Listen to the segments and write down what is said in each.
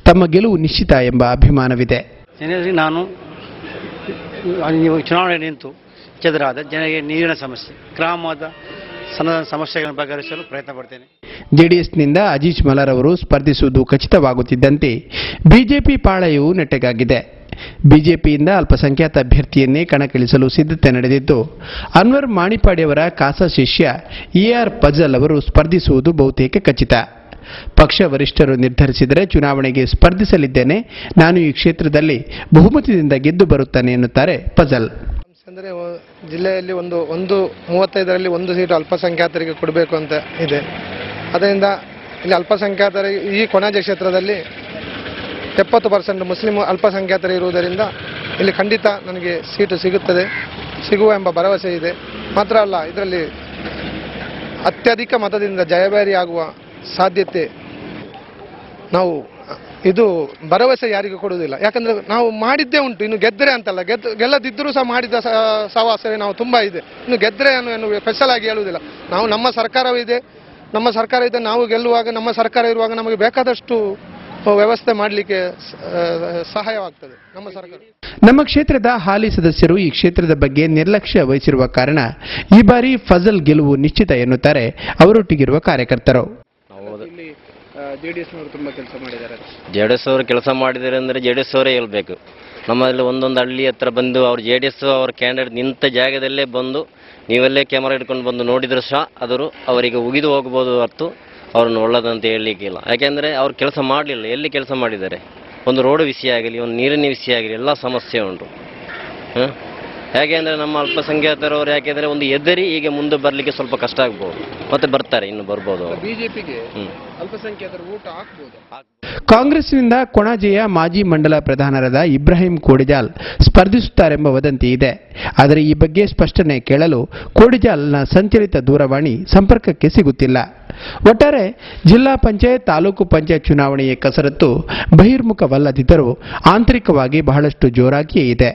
ತಮ್ಮ ಗೆಲುವು ನಿಶ್ಚಿತ ಎಂಬ ಅಭಿಮಾನವಿದೆ ಜನರಿಗೆ ನಾನು ನೀವು ಚುನಾವಣೆ ನಿಂತು ಚದುರಾದ ಜನರಿಗೆ ನೀರಿನ ಸಮಸ್ಯೆ ಗ್ರಾಮದ ಸಣ್ಣ ಸಣ್ಣ ಸಮಸ್ಯೆಗಳನ್ನು ಬಗೆಹರಿಸಲು ಪ್ರಯತ್ನ ಪಡ್ತೇನೆ ಜೆಡಿಎಸ್ನಿಂದ ಅಜೀಜ್ ಮಲರ್ ಅವರು ಸ್ಪರ್ಧಿಸುವುದು ಖಚಿತವಾಗುತ್ತಿದ್ದಂತೆ ಬಿಜೆಪಿ ಪಾಳೆಯೂ ನೆಟ್ಟಗಾಗಿದೆ ಬಿಜೆಪಿಯಿಂದ ಅಲ್ಪಸಂಖ್ಯಾತ ಅಭ್ಯರ್ಥಿಯನ್ನೇ ಕಣಕ್ಕಿಳಿಸಲು ಸಿದ್ಧತೆ ನಡೆದಿದ್ದು ಅನ್ವರ್ ಮಾಣಿಪಾಡಿಯವರ ಕಾಸ ಶಿಷ್ಯ ಎಆರ್ ಪಜಲ್ ಅವರು ಸ್ಪರ್ಧಿಸುವುದು ಬಹುತೇಕ ಖಚಿತ ಪಕ್ಷ ವರಿಷ್ಠರು ನಿರ್ಧರಿಸಿದರೆ ಚುನಾವಣೆಗೆ ಸ್ಪರ್ಧಿಸಲಿದ್ದೇನೆ ನಾನು ಈ ಕ್ಷೇತ್ರದಲ್ಲಿ ಬಹುಮತದಿಂದ ಗೆದ್ದು ಬರುತ್ತೇನೆ ಎನ್ನುತ್ತಾರೆ ಪಜಲ್ ಅಂದರೆ ಜಿಲ್ಲೆಯಲ್ಲಿ ಒಂದು ಒಂದು ಮೂವತ್ತೈದರಲ್ಲಿ ಒಂದು ಸೀಟು ಅಲ್ಪಸಂಖ್ಯಾತರಿಗೆ ಕೊಡಬೇಕು ಅಂತ ಇದೆ ಅದರಿಂದ ಇಲ್ಲಿ ಅಲ್ಪಸಂಖ್ಯಾತರಿಗೆ ಈ ಕೊಣಾಜೆ ಕ್ಷೇತ್ರದಲ್ಲಿ ಎಪ್ಪತ್ತು ಪರ್ಸೆಂಟ್ ಮುಸ್ಲಿಂ ಅಲ್ಪಸಂಖ್ಯಾತರು ಇರುವುದರಿಂದ ಇಲ್ಲಿ ಖಂಡಿತ ನನಗೆ ಸೀಟು ಸಿಗುತ್ತದೆ ಸಿಗುವ ಎಂಬ ಭರವಸೆ ಇದೆ ಮಾತ್ರ ಅಲ್ಲ ಇದರಲ್ಲಿ ಅತ್ಯಧಿಕ ಮತದಿಂದ ಜಯಭೇರಿ ಆಗುವ ಸಾಧ್ಯತೆ ನಾವು ಇದು ಭರವಸೆ ಯಾರಿಗೂ ಕೊಡುವುದಿಲ್ಲ ಯಾಕಂದ್ರೆ ನಾವು ಮಾಡಿದ್ದೇ ಉಂಟು ಇನ್ನು ಗೆದ್ದರೆ ಅಂತಲ್ಲ ಗೆದ್ದು ಗೆಲ್ಲದಿದ್ದರೂ ಸಹ ಮಾಡಿದ ಸ- ಸಹವಾಸವೇ ನಾವು ತುಂಬ ಇದೆ ಇನ್ನು ಗೆದ್ದರೆ ಅನ್ನು ಏನು ಸ್ಪೆಷಲ್ ಆಗಿ ಹೇಳುವುದಿಲ್ಲ ನಾವು ನಮ್ಮ ಸರ್ಕಾರವಿದೆ ನಮ್ಮ ಸರ್ಕಾರ ಇದೆ ನಾವು ಗೆಲ್ಲುವಾಗ ನಮ್ಮ ಸರ್ಕಾರ ಇರುವಾಗ ನಮಗೆ ಬೇಕಾದಷ್ಟು ವ್ಯವಸ್ಥೆ ಮಾಡಲಿಕ್ಕೆ ಸಹಾಯವಾಗ್ತದೆ ನಮ್ಮ ಸರ್ಕಾರ ನಮ್ಮ ಕ್ಷೇತ್ರದ ಹಾಲಿ ಸದಸ್ಯರು ಈ ಕ್ಷೇತ್ರದ ಬಗ್ಗೆ ನಿರ್ಲಕ್ಷ್ಯ ವಹಿಸಿರುವ ಕಾರಣ ಈ ಬಾರಿ ಫಜಲ್ ಗೆಲುವು ನಿಶ್ಚಿತ ಎನ್ನುತ್ತಾರೆ ಅವರೊಟ್ಟಿಗಿರುವ ಕಾರ್ಯಕರ್ತರು ಜೆ ಡಿ ಎಸ್ನವರು ತುಂಬ ಕೆಲಸ ಮಾಡಿದ್ದಾರೆ ಜೆ ಡಿ ಎಸ್ ಅವರು ಕೆಲಸ ಮಾಡಿದ್ದಾರೆ ಅಂದರೆ ಜೆ ಡಿ ಎಸ್ ಅವರೇ ಹೇಳ್ಬೇಕು ನಮ್ಮಲ್ಲಿ ಒಂದೊಂದು ಹಳ್ಳಿ ಹತ್ರ ಬಂದು ಅವ್ರು ಜೆ ಡಿ ಎಸ್ ಅವ್ರ ಕ್ಯಾಂಡಿಡೇಟ್ ನಿಂತ ಜಾಗದಲ್ಲೇ ಬಂದು ನೀವಲ್ಲೇ ಕ್ಯಾಮರಾ ಇಟ್ಕೊಂಡು ಬಂದು ನೋಡಿದ್ರು ಸಹ ಆದರೂ ಅವರಿಗೆ ಉಗಿದು ಹೋಗ್ಬೋದು ಹೊರತು ಅವ್ರನ್ನ ಒಳ್ಳೇದಂತ ಹೇಳಲಿಕ್ಕಿಲ್ಲ ಯಾಕೆಂದರೆ ಅವ್ರು ಕೆಲಸ ಮಾಡಲಿಲ್ಲ ಎಲ್ಲಿ ಕೆಲಸ ಮಾಡಿದ್ದಾರೆ ಒಂದು ರೋಡ್ ವಿಷಯ ಆಗಲಿ ಒಂದು ನೀರಿನ ವಿಷಯ ಆಗಲಿ ಎಲ್ಲ ಸಮಸ್ಯೆ ಉಂಟು ಹಾಂ ಯಾಕೆ ಅಂದರೆ ನಮ್ಮ ಅಲ್ಪಸಂಖ್ಯಾತರವರು ಯಾಕೆಂದರೆ ಒಂದು ಎದರಿ ಈಗ ಮುಂದೆ ಬರಲಿಕ್ಕೆ ಸ್ವಲ್ಪ ಕಷ್ಟ ಆಗ್ಬೋದು ಮತ್ತೆ ಬರ್ತಾರೆ ಇನ್ನು ಬರ್ಬೋದು ಅವರು ಬಿಜೆಪಿಗೆ ಹ್ಞೂ ಅಲ್ಪಸಂಖ್ಯಾತರ ಊಟ ಹಾಕ್ಬೋದು ಕಾಂಗ್ರೆಸ್ನಿಂದ ಕೊಣಾಜೆಯ ಮಾಜಿ ಮಂಡಲ ಪ್ರಧಾನರಾದ ಇಬ್ರಾಹಿಂ ಕೋಡಿಜಾಲ್ ಸ್ಪರ್ಧಿಸುತ್ತಾರೆಂಬ ವದಂತಿ ಇದೆ ಆದರೆ ಈ ಬಗ್ಗೆ ಸ್ಪಷ್ಟನೆ ಕೇಳಲು ಕೋಡಿಜಾಲ್ನ ಸಂಚಲಿತ ದೂರವಾಣಿ ಸಂಪರ್ಕಕ್ಕೆ ಸಿಗುತ್ತಿಲ್ಲ ಒಟ್ಟಾರೆ ಜಿಲ್ಲಾ ಪಂಚಾಯತ್ ತಾಲೂಕು ಪಂಚಾಯತ್ ಚುನಾವಣೆಯ ಕಸರತ್ತು ಬಹಿರ್ಮುಖವಲ್ಲದಿದ್ದರೂ ಆಂತರಿಕವಾಗಿ ಬಹಳಷ್ಟು ಜೋರಾಗಿಯೇ ಇದೆ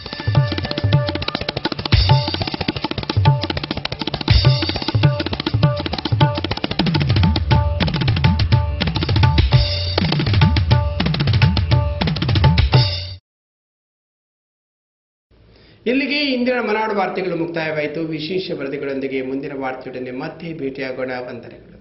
ಇಲ್ಲಿಗೆ ಇಂದಿನ ಮನಾಡು ವಾರ್ತೆಗಳು ಮುಕ್ತಾಯವಾಯಿತು ವಿಶೇಷ ವರದಿಗಳೊಂದಿಗೆ ಮುಂದಿನ ವಾರ್ತೆಯೊಡನೆ ಮತ್ತೆ ಭೇಟಿಯಾಗೋಣ ವಂದನೆಗಳು